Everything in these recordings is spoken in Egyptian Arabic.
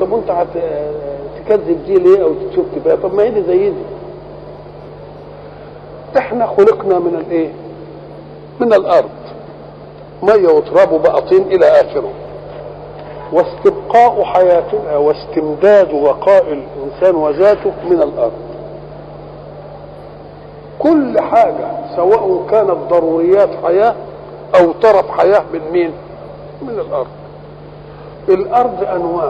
طب وانت هت- تكذب دي ليه او تشك بيها طب ما هي دي زي دي احنا خلقنا من الايه من الارض ميه وتراب وبقى طين الى اخره واستبقاء حياتنا واستمداد بقاء الانسان وذاته من الارض كل حاجه سواء كانت ضروريات حياه او طرف حياه من مين من الارض الارض انواع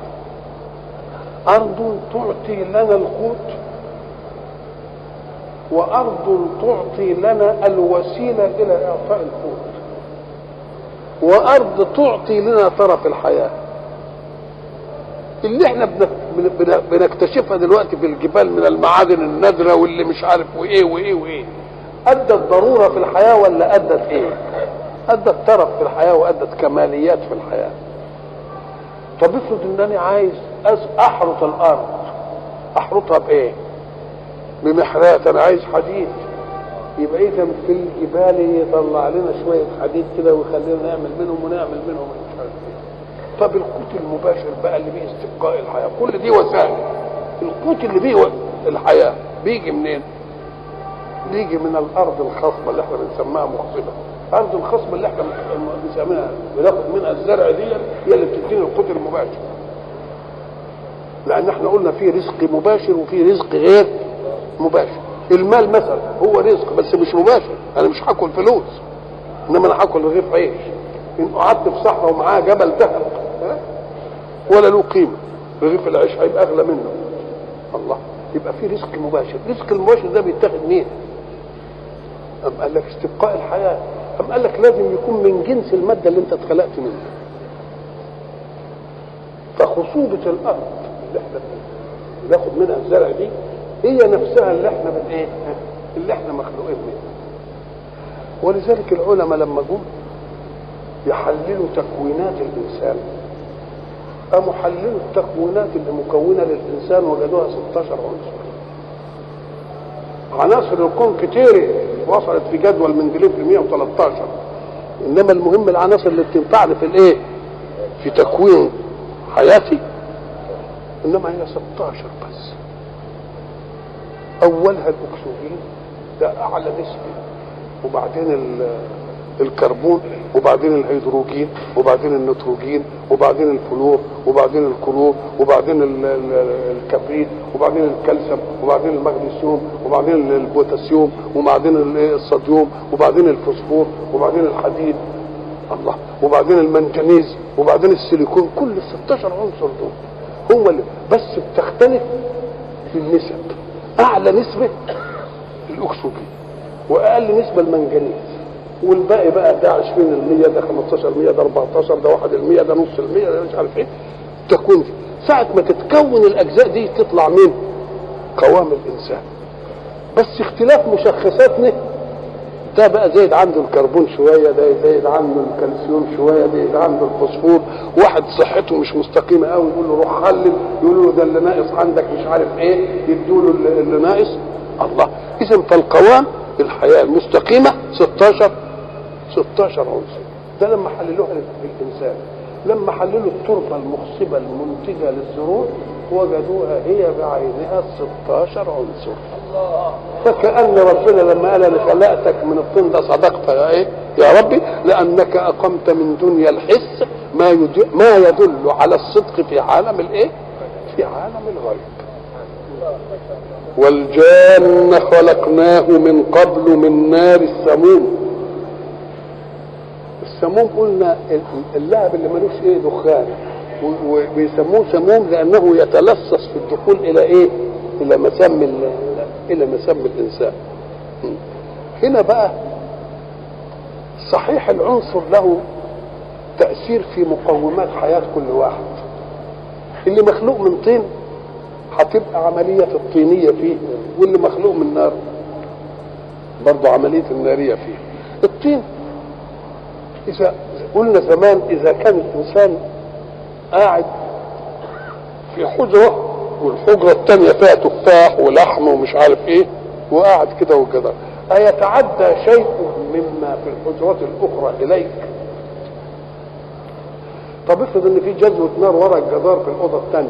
ارض تعطي لنا القوت وارض تعطي لنا الوسيله الى اعطاء القوت وارض تعطي لنا طرف الحياه اللي احنا بن- بن- بن- بنكتشفها دلوقتي في الجبال من المعادن النادره واللي مش عارف وايه وايه وايه ادت ضروره في الحياه ولا ادت ايه ادت طرف في الحياه وادت كماليات في الحياه طب افرض انني عايز أز- احرث الارض احرثها بايه بمحرات انا عايز حديد يبقى اذا في الجبال يطلع لنا شويه حديد كده ويخلينا نعمل منهم ونعمل منهم مش عارف ايه طب القوت المباشر بقى اللي بيه استبقاء الحياه كل دي وسائل القوت اللي بيه و- الحياه بيجي منين؟ بيجي من الارض الخصبه اللي احنا بنسميها مخصبه الارض الخصبه اللي احنا بنسميها بناخد منها الزرع دي هي اللي بتدينا القوت المباشر لان احنا قلنا في رزق مباشر وفي رزق غير مباشر المال مثلا هو رزق بس مش مباشر انا مش هاكل فلوس انما انا هاكل رغيف عيش ان قعدت في صحراء ومعاه جبل ذهب ها؟ ولا له قيمه رغيف العيش هيبقى اغلى منه الله يبقى في رزق مباشر الرزق المباشر ده بيتاخد منين أم قال لك استبقاء الحياة أم قال لك لازم يكون من جنس المادة اللي أنت اتخلقت منها فخصوبة الأرض اللي احنا بناخد منها الزرع دي هي نفسها اللي احنا من ايه؟ اللي احنا مخلوقين منها ولذلك العلماء لما جم يحللوا تكوينات الإنسان قاموا حللوا التكوينات اللي مكونة للإنسان وجدوها 16 عنصر عناصر الكون كتيرة وصلت في جدول مندليف ل 113 انما المهم العناصر اللي بتنفعني في الايه؟ في تكوين حياتي انما هي 16 بس اولها الاكسجين ده اعلى نسبه وبعدين ال- الكربون وبعدين الهيدروجين وبعدين النيتروجين وبعدين الفلور وبعدين الكلور وبعدين ال- ال- الكبريت وبعدين الكالسيوم وبعدين المغنيسيوم وبعدين البوتاسيوم وبعدين ال- الصوديوم وبعدين الفوسفور وبعدين الحديد الله وبعدين المنجنيز وبعدين السيليكون كل ال 16 عنصر دول هو اللي بس بتختلف في النسب اعلى نسبه الاكسجين واقل نسبه المنجنيز والباقي بقى ده 20% ده 15% ده 14 ده 1% ده نص المية ده مش عارف ايه تكون دي ساعة ما تتكون الأجزاء دي تطلع مين؟ قوام الإنسان بس اختلاف مشخصاتنا ده بقى زايد عنده الكربون شويه ده زايد عنده الكالسيوم شويه ده زايد عنده الفوسفور واحد صحته مش مستقيمه قوي يقول له روح خلل يقول له ده اللي ناقص عندك مش عارف ايه يدوا له اللي اللي ناقص الله اذا فالقوام الحياه المستقيمه 16 16 عنصر ده لما حللوها للانسان لما حللوا التربه المخصبه المنتجه للزروع وجدوها هي بعينها 16 عنصر فكأن ربنا لما قال انا خلقتك من الطين ده صدقت يا ايه يا ربي لانك اقمت من دنيا الحس ما يدل ما يدل على الصدق في عالم الايه؟ في عالم الغيب. والجان خلقناه من قبل من نار السموم. السموم قلنا اللهب اللي ملوش ايه دخان و- وبيسموه سموم لانه يتلصص في الدخول الى ايه؟ الى مسام ال- الى مسام الانسان. هنا بقى صحيح العنصر له تأثير في مقومات حياة كل واحد اللي مخلوق من طين هتبقى عملية الطينية فيه واللي مخلوق من نار برضه عملية النارية فيه الطين إذا قلنا زمان إذا كان الإنسان قاعد في حجرة والحجرة الثانية فيها تفاح ولحم ومش عارف إيه وقاعد كده وكده أيتعدى شيء مما في الحجرات الأخرى إليك طب افرض ان في جزوة نار ورا الجدار في الأوضة الثانية